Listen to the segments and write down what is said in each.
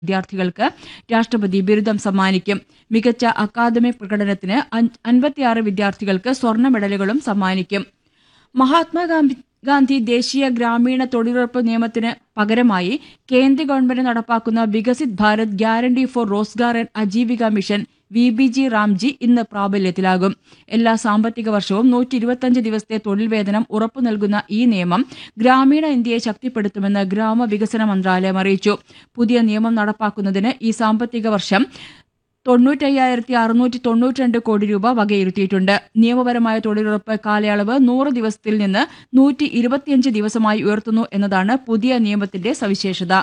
വിദ്യാർത്ഥികൾക്ക് രാഷ്ട്രപതി ബിരുദം സമ്മാനിക്കും മികച്ച അക്കാദമിക് പ്രകടനത്തിന് അൻപത്തിയാറ് വിദ്യാർത്ഥികൾക്ക് സ്വർണ്ണ മെഡലുകളും സമ്മാനിക്കും മഹാത്മാഗാന്ധി ഗാന്ധി ദേശീയ ഗ്രാമീണ തൊഴിലുറപ്പ് നിയമത്തിന് പകരമായി കേന്ദ്ര ഗവൺമെന്റ് നടപ്പാക്കുന്ന Viksit Bharat guarantee for Rozgar and Ajeevika mission V B G RAM G ഇന്ന് പ്രാബല്യത്തിലാകും എല്ലാ സാമ്പത്തിക വർഷവും നൂറ്റി ഇരുപത്തിയഞ്ച് ദിവസത്തെ തൊഴിൽ വേതനം ഉറപ്പു നൽകുന്ന ഈ നിയമം ഗ്രാമീണ ഇന്ത്യയെ ശക്തിപ്പെടുത്തുമെന്ന് ഗ്രാമവികസന മന്ത്രാലയം അറിയിച്ചു പുതിയ നിയമം നടപ്പാക്കുന്നതിന് ഈ സാമ്പത്തിക വർഷം തൊണ്ണൂറ്റയ്യായിരത്തി അറുന്നൂറ്റി തൊണ്ണൂറ്റിരണ്ട് കോടി രൂപ വകയിരുത്തിയിട്ടുണ്ട് നിയമപരമായ തൊഴിലുറപ്പ് കാലയളവ് നൂറ് ദിവസത്തിൽ നിന്ന് നൂറ്റി ഇരുപത്തിയഞ്ച് ദിവസമായി ഉയർത്തുന്നു എന്നതാണ് പുതിയ നിയമത്തിന്റെ സവിശേഷത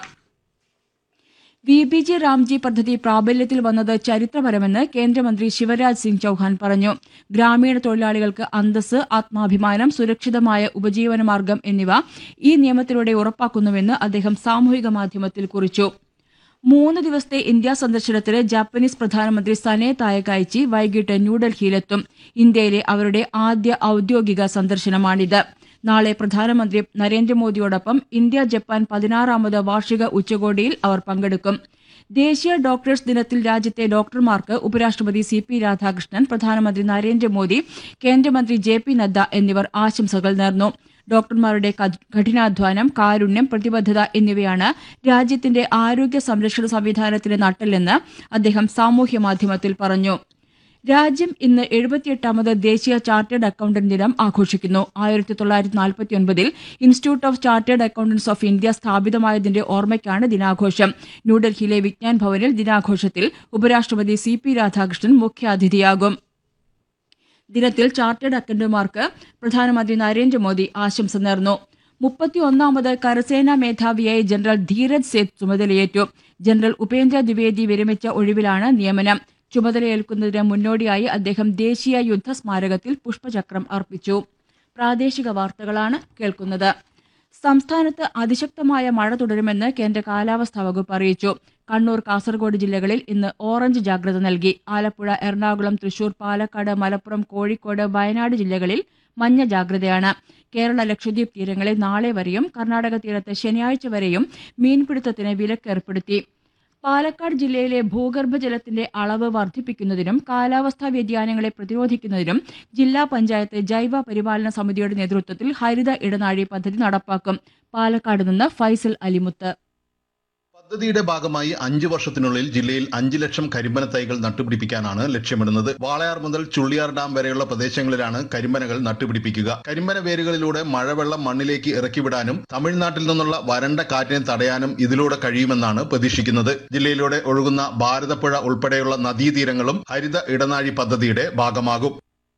വി ബി ജി റാംജി പദ്ധതി പ്രാബല്യത്തിൽ വന്നത് ചരിത്രപരമെന്ന് കേന്ദ്രമന്ത്രി ശിവരാജ് സിംഗ് ചൌഹാൻ പറഞ്ഞു ഗ്രാമീണ തൊഴിലാളികൾക്ക് അന്തസ് ആത്മാഭിമാനം സുരക്ഷിതമായ ഉപജീവനമാർഗം എന്നിവ ഈ നിയമത്തിലൂടെ ഉറപ്പാക്കുന്നുവെന്ന് അദ്ദേഹം സാമൂഹിക മാധ്യമത്തിൽ കുറിച്ചു മൂന്ന് ദിവസത്തെ ഇന്ത്യാ സന്ദർശനത്തിന് ജാപ്പനീസ് പ്രധാനമന്ത്രി സനെ തായകായ്ചി വൈകിട്ട് ന്യൂഡൽഹിയിലെത്തും ഇന്ത്യയിലെ അവരുടെ ആദ്യ ഔദ്യോഗിക സന്ദർശനമാണിത് നാളെ പ്രധാനമന്ത്രി നരേന്ദ്രമോദിയോടൊപ്പം ഇന്ത്യ ജപ്പാൻ പതിനാറാമത് വാർഷിക ഉച്ചകോടിയിൽ അവർ പങ്കെടുക്കും ദേശീയ ഡോക്ടേഴ്സ് ദിനത്തിൽ രാജ്യത്തെ ഡോക്ടർമാർക്ക് ഉപരാഷ്ട്രപതി സി പി രാധാകൃഷ്ണൻ പ്രധാനമന്ത്രി നരേന്ദ്രമോദി കേന്ദ്രമന്ത്രി ജെ പി നദ്ദ എന്നിവർ ആശംസകൾ നേർന്നു ഡോക്ടർമാരുടെ കഠിനാധ്വാനം കാരുണ്യം പ്രതിബദ്ധത എന്നിവയാണ് രാജ്യത്തിന്റെ ആരോഗ്യ സംരക്ഷണ സംവിധാനത്തിന്റെ നട്ടെല്ലെന്ന് അദ്ദേഹം സാമൂഹ്യ മാധ്യമത്തിൽ പറഞ്ഞു രാജ്യം ഇന്ന് എഴുപത്തിയെട്ടാമത് ദേശീയ ചാർട്ടേഡ് അക്കൌണ്ടന്റ് ദിനം ആഘോഷിക്കുന്നു ആയിരത്തി തൊള്ളായിരത്തി നാൽപ്പത്തിയൊൻപതിൽ institute of chartered accountants of India സ്ഥാപിതമായതിന്റെ ഓർമ്മയ്ക്കാണ് ദിനാഘോഷം ന്യൂഡൽഹിയിലെ വിജ്ഞാൻ ഭവനിൽ ദിനാഘോഷത്തിൽ ഉപരാഷ്ട്രപതി സി പി രാധാകൃഷ്ണൻ മുഖ്യാതിഥിയാകും ദിനത്തിൽ ചാർട്ടേഡ് അക്കൌണ്ടന്റുമാർക്ക് പ്രധാനമന്ത്രി നരേന്ദ്രമോദി ആശംസ നേർന്നു മുപ്പത്തിയൊന്നാമത് കരസേനാ മേധാവിയായി ജനറൽ ധീരജ് സേത്ത് ചുമതലയേറ്റു ജനറൽ ഉപേന്ദ്ര ദ്വിവേദി വിരമിച്ച ഒഴിവിലാണ് നിയമനം ചുമതലയേൽക്കുന്നതിന് മുന്നോടിയായി അദ്ദേഹം ദേശീയ യുദ്ധ സ്മാരകത്തിൽ പുഷ്പചക്രം അർപ്പിച്ചു പ്രാദേശിക വാർത്തകളാണ് കേൾക്കുന്നത് സംസ്ഥാനത്ത് അതിശക്തമായ മഴ തുടരുമെന്ന് കേന്ദ്ര കാലാവസ്ഥാ വകുപ്പ് അറിയിച്ചു കണ്ണൂർ കാസർഗോഡ് ജില്ലകളിൽ ഇന്ന് ഓറഞ്ച് ജാഗ്രത നൽകി ആലപ്പുഴ എറണാകുളം തൃശൂർ പാലക്കാട് മലപ്പുറം കോഴിക്കോട് വയനാട് ജില്ലകളിൽ മഞ്ഞ ജാഗ്രതയാണ് കേരള ലക്ഷദ്വീപ് തീരങ്ങളിൽ നാളെ വരെയും കർണാടക തീരത്ത് ശനിയാഴ്ച വരെയും മീൻപിടുത്തത്തിന് വിലക്കേർപ്പെടുത്തി പാലക്കാട് ജില്ലയിലെ ഭൂഗർഭജലത്തിന്റെ അളവ് വർദ്ധിപ്പിക്കുന്നതിനും കാലാവസ്ഥാ വ്യതിയാനങ്ങളെ പ്രതിരോധിക്കുന്നതിനും ജില്ലാ പഞ്ചായത്ത് ജൈവ പരിപാലന സമിതിയുടെ നേതൃത്വത്തിൽ ഹരിത ഇടനാഴി പദ്ധതി നടപ്പാക്കും പാലക്കാട് നിന്ന് ഫൈസൽ അലിമുത്ത് പദ്ധതിയുടെ ഭാഗമായി അഞ്ചു വർഷത്തിനുള്ളിൽ ജില്ലയിൽ അഞ്ച് ലക്ഷം കരിമ്പന തൈകൾ നട്ടുപിടിപ്പിക്കാനാണ് ലക്ഷ്യമിടുന്നത് വാളയാർ മുതൽ ചുള്ളിയാർ ഡാം വരെയുള്ള പ്രദേശങ്ങളിലാണ് കരിമ്പനകൾ നട്ടുപിടിപ്പിക്കുക കരിമ്പന വേരുകളിലൂടെ മഴവെള്ളം മണ്ണിലേക്ക് ഇറക്കിവിടാനും തമിഴ്നാട്ടിൽ നിന്നുള്ള വരണ്ട കാറ്റിനെ തടയാനും ഇതിലൂടെ കഴിയുമെന്നാണ് പ്രതീക്ഷിക്കുന്നത് ജില്ലയിലൂടെ ഒഴുകുന്ന ഭാരതപ്പുഴ ഉൾപ്പെടെയുള്ള നദീതീരങ്ങളും ഹരിത ഇടനാഴി പദ്ധതിയുടെ ഭാഗമാകും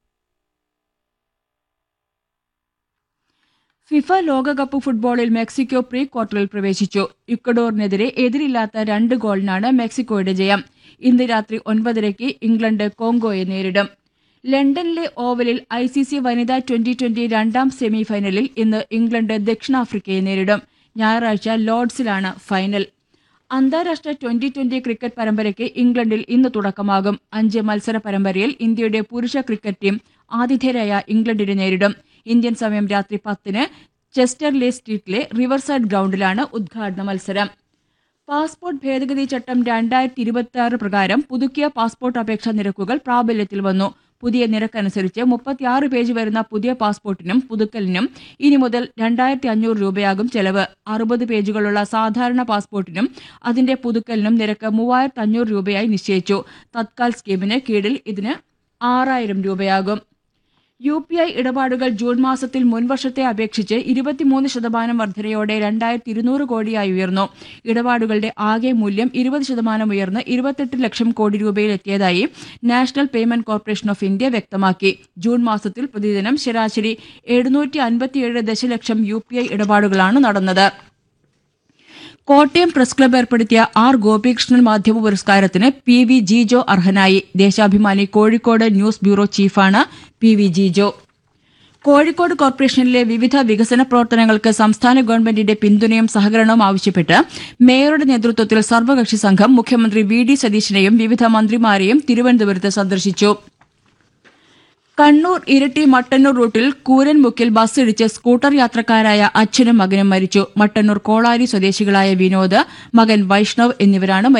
ഫിഫ ലോകകപ്പ് ഫുട്ബോളിൽ മെക്സിക്കോ പ്രീ ക്വാർട്ടറിൽ പ്രവേശിച്ചു ഇക്വഡോറിനെതിരെ എതിരില്ലാത്ത രണ്ട് ഗോളിനാണ് മെക്സിക്കോയുടെ ജയം ഇന്ന് രാത്രി ഒൻപതരയ്ക്ക് ഇംഗ്ലണ്ട് കോങ്കോയെ നേരിടും ലണ്ടനിലെ ഓവലിൽ ഐ സി സി വനിതാ ട്വന്റി ട്വന്റി രണ്ടാം സെമിഫൈനലിൽ ഇന്ന് ഇംഗ്ലണ്ട് ദക്ഷിണാഫ്രിക്കയെ നേരിടും ഞായറാഴ്ച ലോർഡ്സിലാണ് ഫൈനൽ അന്താരാഷ്ട്ര ട്വന്റി ട്വന്റി ക്രിക്കറ്റ് പരമ്പരയ്ക്ക് ഇംഗ്ലണ്ടിൽ ഇന്ന് തുടക്കമാകും അഞ്ച് മത്സര പരമ്പരയിൽ ഇന്ത്യയുടെ പുരുഷ ക്രിക്കറ്റ് ടീം ആതിഥേയരായ ഇംഗ്ലണ്ടിനെ നേരിടും ഇന്ത്യൻ സമയം രാത്രി പത്തിന് ചെസ്റ്റർലെ സ്ട്രീറ്റിലെ റിവർസൈഡ് ഗ്രൌണ്ടിലാണ് ഉദ്ഘാടന മത്സരം പാസ്പോർട്ട് ഭേദഗതി ചട്ടം രണ്ടായിരത്തി ഇരുപത്തി ആറ് പ്രകാരം പുതുക്കിയ പാസ്പോർട്ട് അപേക്ഷാ നിരക്കുകൾ പ്രാബല്യത്തിൽ വന്നു പുതിയ നിരക്കനുസരിച്ച് മുപ്പത്തിയാറ് പേജ് വരുന്ന പുതിയ പാസ്പോർട്ടിനും പുതുക്കലിനും ഇനി മുതൽ രണ്ടായിരത്തി അഞ്ഞൂറ് രൂപയാകും ചെലവ് അറുപത് പേജുകളുള്ള സാധാരണ പാസ്പോർട്ടിനും അതിന്റെ പുതുക്കലിനും നിരക്ക് മൂവായിരത്തി അഞ്ഞൂറ് രൂപയായി നിശ്ചയിച്ചു തത്കാൽ സ്കീമിന് കീഴിൽ ഇതിന് ആറായിരം രൂപയാകും യു പി ഐ ഇടപാടുകൾ ജൂൺ മാസത്തിൽ മുൻവർഷത്തെ അപേക്ഷിച്ച് ഇരുപത്തിമൂന്ന് ശതമാനം വർധനയോടെ രണ്ടായിരത്തി ഇരുന്നൂറ് കോടിയായി ഉയർന്നു ഇടപാടുകളുടെ ആകെ മൂല്യം ഇരുപത് ശതമാനം ഉയർന്ന് ഇരുപത്തെട്ട് ലക്ഷം കോടി രൂപയിലെത്തിയതായി national payment corporation of India വ്യക്തമാക്കി ജൂൺ മാസത്തിൽ പ്രതിദിനം ശരാശരി എഴുന്നൂറ്റി അൻപത്തിയേഴ് ദശലക്ഷം യു പി ഐ ഇടപാടുകളാണ് നടന്നത് കോട്ടയം പ്രസ് ക്ലബ്ബ് ഏർപ്പെടുത്തിയ ആർ ഗോപികൃഷ്ണൻ മാധ്യമ പുരസ്കാരത്തിന് പി വി ജിജോ അർഹനായി ദേശാഭിമാനി കോഴിക്കോട് ന്യൂസ് ബ്യൂറോ ചീഫാണ് പി വി ജിജോ കോഴിക്കോട് കോർപ്പറേഷനിലെ വിവിധ വികസന പ്രവർത്തനങ്ങൾക്ക് സംസ്ഥാന ഗവൺമെന്റിന്റെ പിന്തുണയും സഹകരണവും ആവശ്യപ്പെട്ട് മേയറുടെ നേതൃത്വത്തിൽ സർവകക്ഷി സംഘം മുഖ്യമന്ത്രി വി ഡി സതീശനെയും വിവിധ മന്ത്രിമാരെയും തിരുവനന്തപുരത്ത് സന്ദർശിച്ചു കണ്ണൂർ ഇരിട്ടി മട്ടന്നൂർ റൂട്ടിൽ കൂരൻമുക്കിൽ ബസ് ഇടിച്ച് സ്കൂട്ടർ യാത്രക്കാരായ അച്ഛനും മകനും മരിച്ചു മട്ടന്നൂർ കോളാരി സ്വദേശികളായ വിനോദ് മകൻ വൈഷ്ണവ് എന്നിവരാണ്